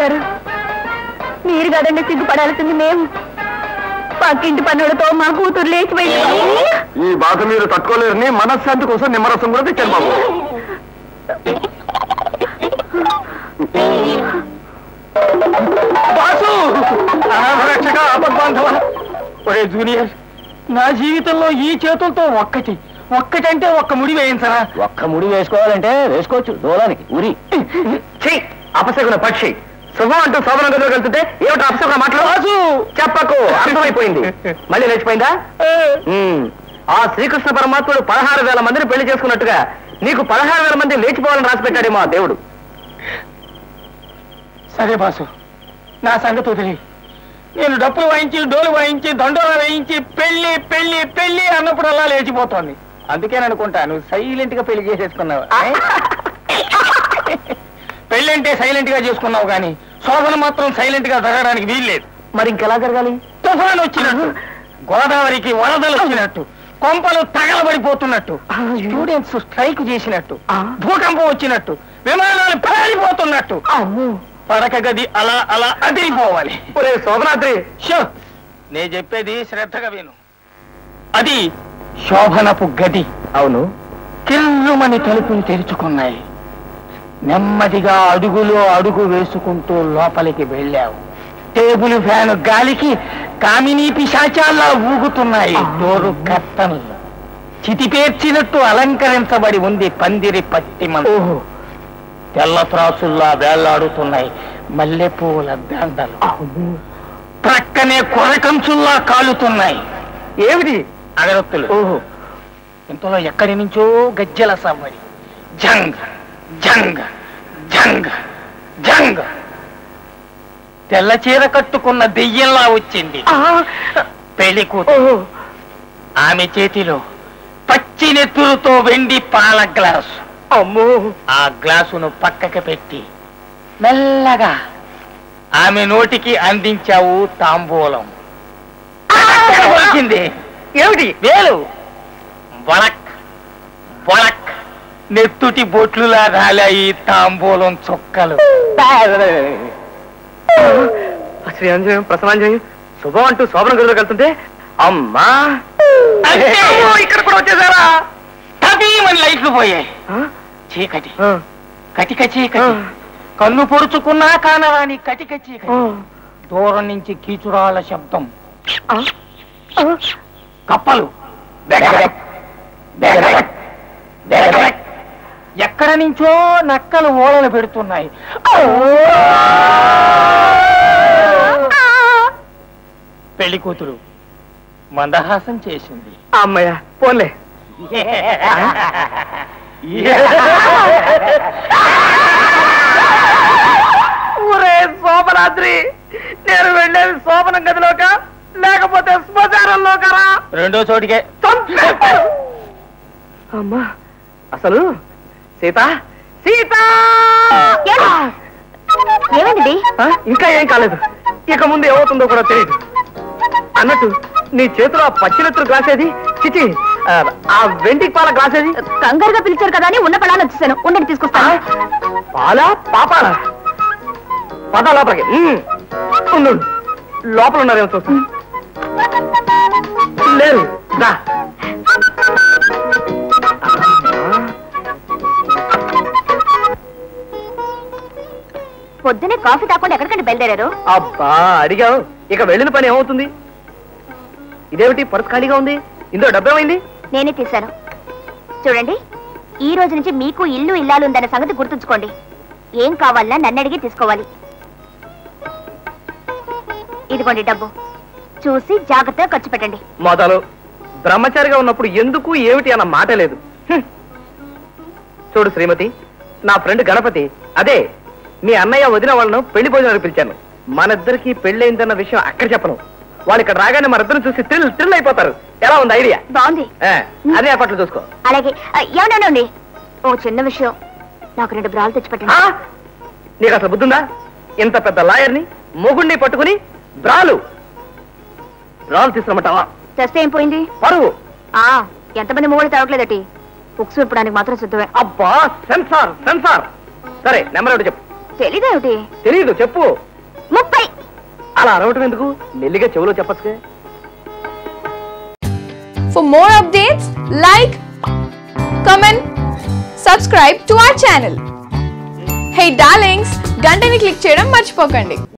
గారు మీరు కదండి సిగ్గుపడాల్సింది మేము పక్కింటి పన్నులతో మా కూతురు లేచిపోయింది ఈ బాధ మీరు తట్టుకోలేరని మనశ్శాంతి కోసం నిమ్మరసం కూడా తెచ్చాను బాబు బాసు అనాథరక్షక ఆపద్బాంధవ ఒరే జూనియర్ నా జీవితంలో ఈ చేతులతో ఒక్కటి ఒక్కటంటే ఒక్క ముడి వేయించరా ఒక్క ముడి వేసుకోవాలంటే వేసుకోవచ్చు దూరానికి ఉరి అపశకున పక్షి శుభం అంటూ శోభన గదిలో వెళ్తుంటే ఏమిటో అపశకున మాటలు బాసు చెప్పకు అర్థమైపోయింది మళ్ళీ లేచిపోయిందా ఉమ్. ఆ శ్రీకృష్ణ పరమాత్ముడు పదహారు వేల మందిని పెళ్లి చేసుకున్నట్టుగా నీకు పదహారు వేల మంది లేచిపోవాలని రాసి పెట్టాడేమో ఆ దేవుడు సరే బాసు నా సంగతి వదిలి నేను డప్పులు వాయించి డోలు వాయించి దండోలు వేయించి పెళ్లి పెళ్లి పెళ్లి అన్నప్పుడల్లా లేచిపోతోంది అందుకేననుకుంటా నువ్వు సైలెంట్ గా పెళ్లి చేసేసుకున్నావు పెళ్లి అంటే సైలెంట్ గా చేసుకున్నావు కానీ శోభన మాత్రం సైలెంట్ గా జరగడానికి వీల్లేదు మరి ఇంకెలా జరగాలి తుఫాన్ వచ్చినట్టు గోదావరికి వరదలు వచ్చినట్టు కొంపలు తగలబడిపోతున్నట్టు స్టూడెంట్స్ స్ట్రైక్ చేసినట్టు భూకంపం వచ్చినట్టు విమానాలు పేలిపోతున్నట్టు పడక గది అలా అలా అదిరిపోవాలి ఒరే శోభనాద్రి షో నే చెప్పేది శ్రద్ధగా విను అది శోభనపు గది అవును కిర్రుమని తలుపులు తెరుచుకున్నాయి నెమ్మదిగా అడుగులో అడుగు వేసుకుంటూ లోపలికి వెళ్ళావు టేబుల్ ఫ్యాన్ గాలికి కామినీ పిశాచాల్లా ఊగుతున్నాయి డోరు కర్తనలు చితిపేర్చినట్టు అలంకరించబడి ఉంది పందిరి పట్టిమ ఓహో తెల్ల త్రాసుల్లా వేళ్లాడుతున్నాయి మల్లెపూల దండలు ప్రక్కనే కొరకంచుల్లా కాలుతున్నాయి ఏమిటి అగరొత్తులు ఓహో ఇంతలో ఎక్కడి నుంచో గజ్జల సవ్వడి జంగ్ జంగ్ జంగ్ జంగ్ తెల్ల చీర కట్టుకున్న దెయ్యంలా వచ్చింది పెళ్లి కూతురు ఓహో ఆమె చేతిలో పచ్చి నెత్తురుతో వెండి పాల గ్లాసు అమ్మో ఆ గ్లాసును పక్కకి పెట్టి మెల్లగా ఆమె నోటికి అందించావు తాంబూలం వచ్చింది ఏమిటి వేలు బొలక్ బొలక్ నెత్తుటి బొట్లులా రాలాయి తాంబూలం చుక్కలు శ్రీరంజయం ప్రసన్నాంజయం శుభం అంటూ శోభన గదిలోకి వెళ్తుంటే అమ్మా అయ్యో, ఇక్కడ కూడా వచ్చేసారా టపీమని లైట్లు పోయాయి ఆ? చీకటి ఆ, కటిక చీకటి ఆ, కన్ను పొడుచుకున్నా కానరాని కటిక ఆ, చీకటి దూరం నుంచి కీచురాళ్ళ శబ్దం ఆ, ఆ. కప్పలు బెగబెగ్, బెగబెగ్, బెగబెగ్. ఎక్కడ నుంచో నక్కలు ఓడలు పెడుతున్నాయి పెళ్లి కూతురు మందహాసం చేసింది అమ్మయ్య పోన్లే ఊరే శోభరాత్రి నేను వెళ్ళేది శోభనం గదిలోక లేకపోతే శ్మశానంలోకరా రెండో చోటికే చంపేస్తారు. అమ్మా అసలు సీత సీత ఏమైంది ఆ, ఇంకా ఏం కాలేదు ఇక ముందు ఏమవుతుందో కూడా తెలియదు అన్నట్టు నీ చేతిలో ఆ పచ్చినెత్తురు గ్లాస్ ఏది చిచి ఆ, ఆ వెండి పాల గ్లాస్ ఏది కంగారుగా పిలిచారు కదా అని ఉన్న పడాలని వచ్చేసాను ఉండండి తీసుకొస్తాను పాలా పాపాలా పద లోపలికి ఉమ్. ఉండు లోపల ఉన్నారేమో చూస్తా లేరు దా పొద్దునే కాఫీ తాకుండా ఎక్కడికంటే బయలుదేరారు అబ్బా అడిగావు ఇక వెళ్ళిన పని ఏమవుతుంది ఇదేమిటి పర్స్ ఖాళీగా ఉంది ఇందులో డబ్బేమైంది నేనే తీశాను చూడండి ఈ రోజు నుంచి మీకు ఇల్లు ఇల్లాలు ఉందన్న సంగతి గుర్తుంచుకోండి ఏం కావాలన్నా నన్ను అడిగి తీసుకోవాలి ఇదిగోండి డబ్బు చూసి జాగ్రత్తగా ఖర్చు పెట్టండి మొదలు బ్రహ్మచారిగా ఉన్నప్పుడు ఎందుకు ఏమిటి అన్న మాట లేదు హ్మ్. చూడు శ్రీమతి నా ఫ్రెండ్ గణపతి అదే మీ అన్నయ్య వదిన వాళ్ళను పెళ్లి భోజనానికి పిలిచాను మనిద్దరికి పెళ్ళయిందన్న విషయం అక్కడ చెప్పను వాళ్ళు ఇక్కడ రాగానే మనిద్దరిని చూసి థ్రిల్ థ్రిల్ అయిపోతారు ఎలా ఉంది ఐడియా బాగుంది ఆ, అదే అప్పట్లో చూసుకో అలాగే ఆ, ఏమన్నానండి ఓ చిన్న విషయం నాకు రెండు బ్రాలు తెచ్చి ఆ? పెట్టండి నీకు అసలు బుద్ధుందా ఇంత పెద్ద లాయర్ని మొగుణ్ణి పట్టుకుని బ్రాలు బ్రాలు తీసుకురమ్మంటావా తెస్తే ఏం పోయింది పరువు ఆ ఎంతమంది మొగుడు తాగట్లేదటి ఉక్సు ఇప్పడానికి మాత్రం సిద్ధమే అబ్బా సెన్సార్ సెన్సార్ సరే నెంబర్ ఒకటి చెప్పు తెలీదేమిటి తెలియదు చెప్పు ముప్పై అలా అరవటం ఎందుకు మెల్లిగా చెవులో చెప్పచ్చుగా For more updates, like, comment, subscribe to our channel. Hey darlings, గంటని click చేయడం మర్చిపోకండి